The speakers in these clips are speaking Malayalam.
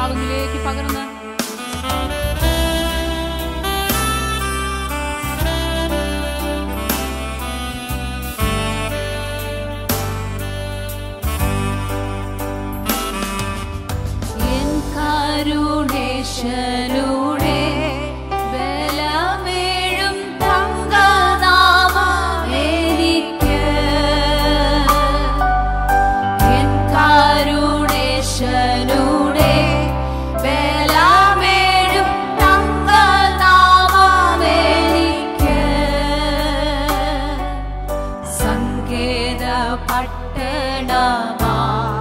കർത്താവിലേക്ക് പകർന്ന് എൻ കരുണേശനുടെ ബലമേഴും തങ്കനാമമെനിക്ക്. എൻ കരുണേശനുടെ ബലമേഴും തങ്കനാമമെനിക്ക്. സങ്കേത പട്ടണമാ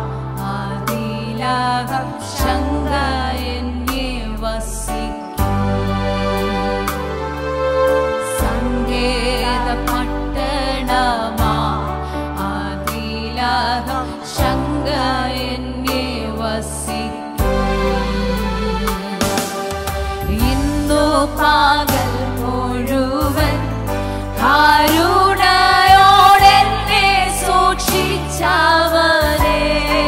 അതിലകം ശങ്ക എന്നെ വസിക്കും സങ്കേത പട്ടണമാ അതിലകം ശങ്ക എന്നെ വസിക്കും ഇന്നു പകൽ മുഴുവൻ കാരുണയോടെന്നെ സൂക്ഷിച്ചവനെ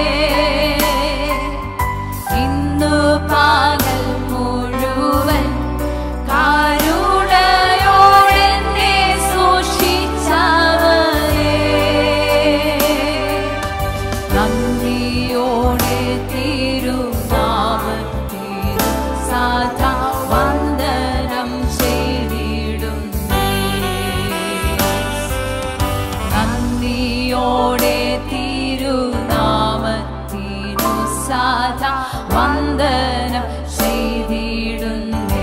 ഇന്നു പകൽ മുഴുവൻ കാരുണയോടെന്നെ സൂക്ഷിച്ചവനെ നന്ദിയോടെ തിരുനാമത്തിൽ സദാ വന്ദനം ചെയ്തിടുന്നേ നന്ദിയോടെ തിരുനാമത്തിനു സദാ വന്ദനം ചെയ്തിടുന്നേ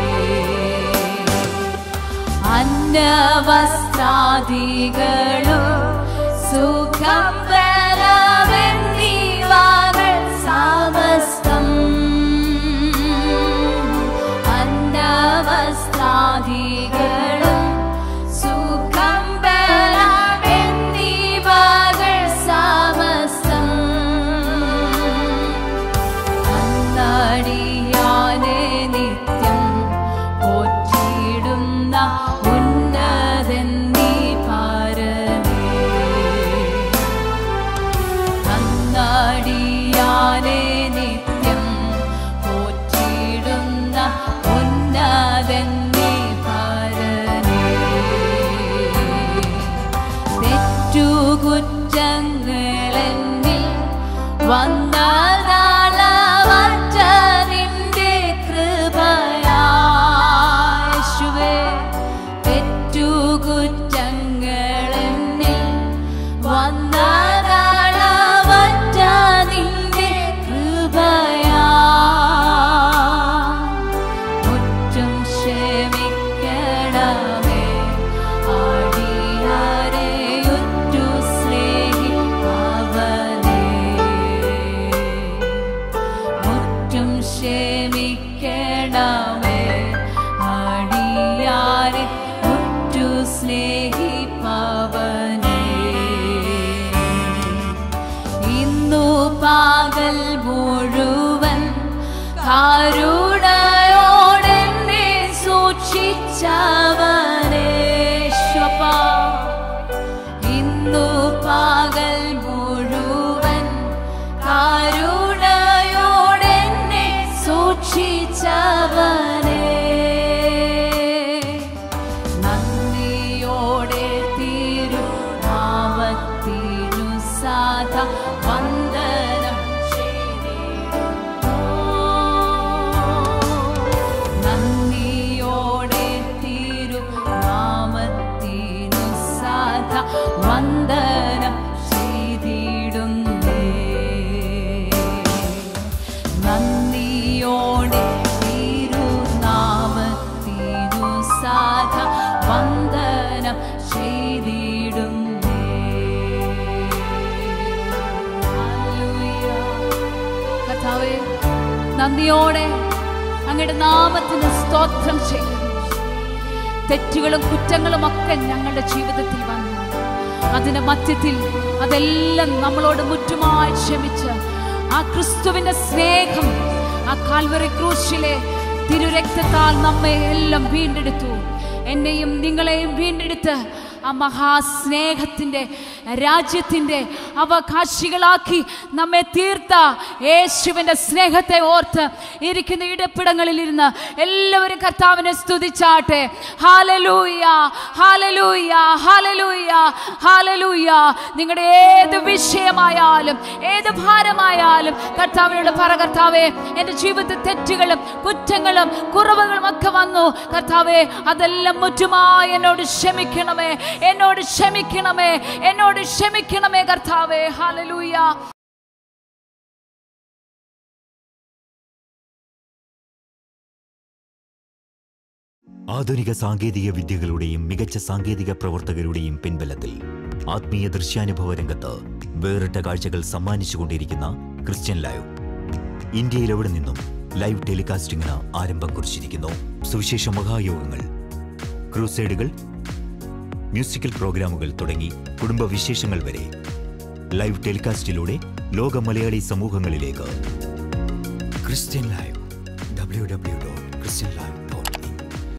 അന്നവസ്ത്രാദികളും സുഖം ബലമെന്നിവകൾ സമസ്തം അന്നവസ്ത്രാദികളും സുഖം ബലമെന്നിവകൾ സമസ്തം അന്നടിയാനെ നിത്യം പോറ്റിയിടുന്ന ഉന്നതൻ നീ പരമേ അന്നടിയാനെ നിത്യം പോറ്റിയിടുന്ന ഉന്നതൻ നീ പരമേ തെറ്റുകുറ്റങ്ങളെന്നിൽ വന്നതാളവറ്റ നിന്റെ കൃപയാശുവേ തെറ്റുകുറ്റങ്ങളെന്നിൽ വന്നതാളവറ്റ നിന്റെ കൃപയാ മുറ്റും ക്ഷമിക്കണമേ ആടിയാരെയുറ്റു സ്നേഹിപ്പവനേ മുറ്റും ക്ഷമിക്കണമേ ആടിയാരെ ഉറ്റു സ്നേഹിപ്പവനേ ഇന്നു പകൽ മുഴുവൻ കാരുണയോടെന്നെ സൂക്ഷിച്ചവനേശ്വപ്പാ ഇന്നു പകൽ മുഴുവൻ കാരുണയോടെന്നെ സൂക്ഷിച്ചവനേ നന്ദിയോടെ തിരുനാമത്തിനു സാധ വന്ദനം ചെയ്തിടുന്നു. നന്ദിയോടെ തിരുനാമത്തിനു സാധ വന്ദനം ചെയ്തിടുന്നേ നന്ദിയോടെ തിരുനാമത്തിനു സാധ വന്ദനം ചെയ്തിടുന്നേ ഹല്ലേലൂയ. കർത്താവേ നന്ദിയോടെ അങ്ങയുടെ നാമത്തിന് സ്തോത്രം ചെയ്യും തെറ്റുകളും കുറ്റങ്ങളും ഒക്കെ ഞങ്ങളുടെ ജീവിതത്തിൽ വന്നു അതിന്റെ മധ്യത്തിൽ അതെല്ലാം നമ്മളോട് മുറ്റുമായി ക്ഷമിച്ച് ആ ക്രിസ്തുവിന്റെ സ്നേഹം ആ കാൽവറി ക്രൂശിലെ തിരുരക്തത്താൽ നമ്മെ എല്ലാം വീണ്ടെടുത്തു എന്നെയും നിങ്ങളെയും വീണ്ടെടുത്ത് ആ മഹാസ്നേഹത്തിൻ്റെ രാജ്യത്തിൻ്റെ അവകാശികളാക്കി നമ്മെ തീർത്ത യേശുവിൻ്റെ സ്നേഹത്തെ ഓർത്ത് ഇരിക്കുന്ന ഇടപ്പിടങ്ങളിൽ ഇരുന്ന് എല്ലാവരും കർത്താവിനെ സ്തുതിച്ചാട്ടെ ഹാലലൂയ ഹാലലൂയ ഹാലലൂയ ഹാലലൂയ നിങ്ങളുടെ ഏത് വിഷയമായാലും ഏത് ഭാരമായാലും കർത്താവിനോട് പറ കർത്താവേ എൻ്റെ ജീവിതത്തിൽ തെറ്റുകളും കുറ്റങ്ങളും കുറവുകളും ഒക്കെ വന്നു കർത്താവേ അതെല്ലാം മുറ്റുമായി എന്നോട് ക്ഷമിക്കണമേ എന്നോട് ക്ഷമിക്കണമേ എന്നോട് ക്ഷമിക്കണമേ കർത്താവേ ഹാലലൂയ ആധുനിക സാങ്കേതിക വിദ്യകളുടെയും മികച്ച സാങ്കേതിക പ്രവർത്തകരുടെയും പിൻബലത്തിൽ ആത്മീയ ദൃശ്യാനുഭവ രംഗത്ത് വേറിട്ട കാഴ്ചകൾ സമ്മാനിച്ചുകൊണ്ടിരിക്കുന്ന ക്രിസ്ത്യൻ ലൈവ് ഇന്ത്യയിൽ എവിടെ നിന്നും ലൈവ് ടെലികാസ്റ്റിംഗിന് ആരംഭം കുറിച്ചിരിക്കുന്നു സുവിശേഷ മഹായോഗങ്ങൾ ക്രൂസൈഡുകൾ മ്യൂസിക്കൽ പ്രോഗ്രാമുകൾ തുടങ്ങി കുടുംബ വിശേഷങ്ങൾ വരെ ലൈവ് ടെലികാസ്റ്റിലൂടെ ലോക മലയാളി സമൂഹങ്ങളിലേക്ക് Christian live W W dot Christian live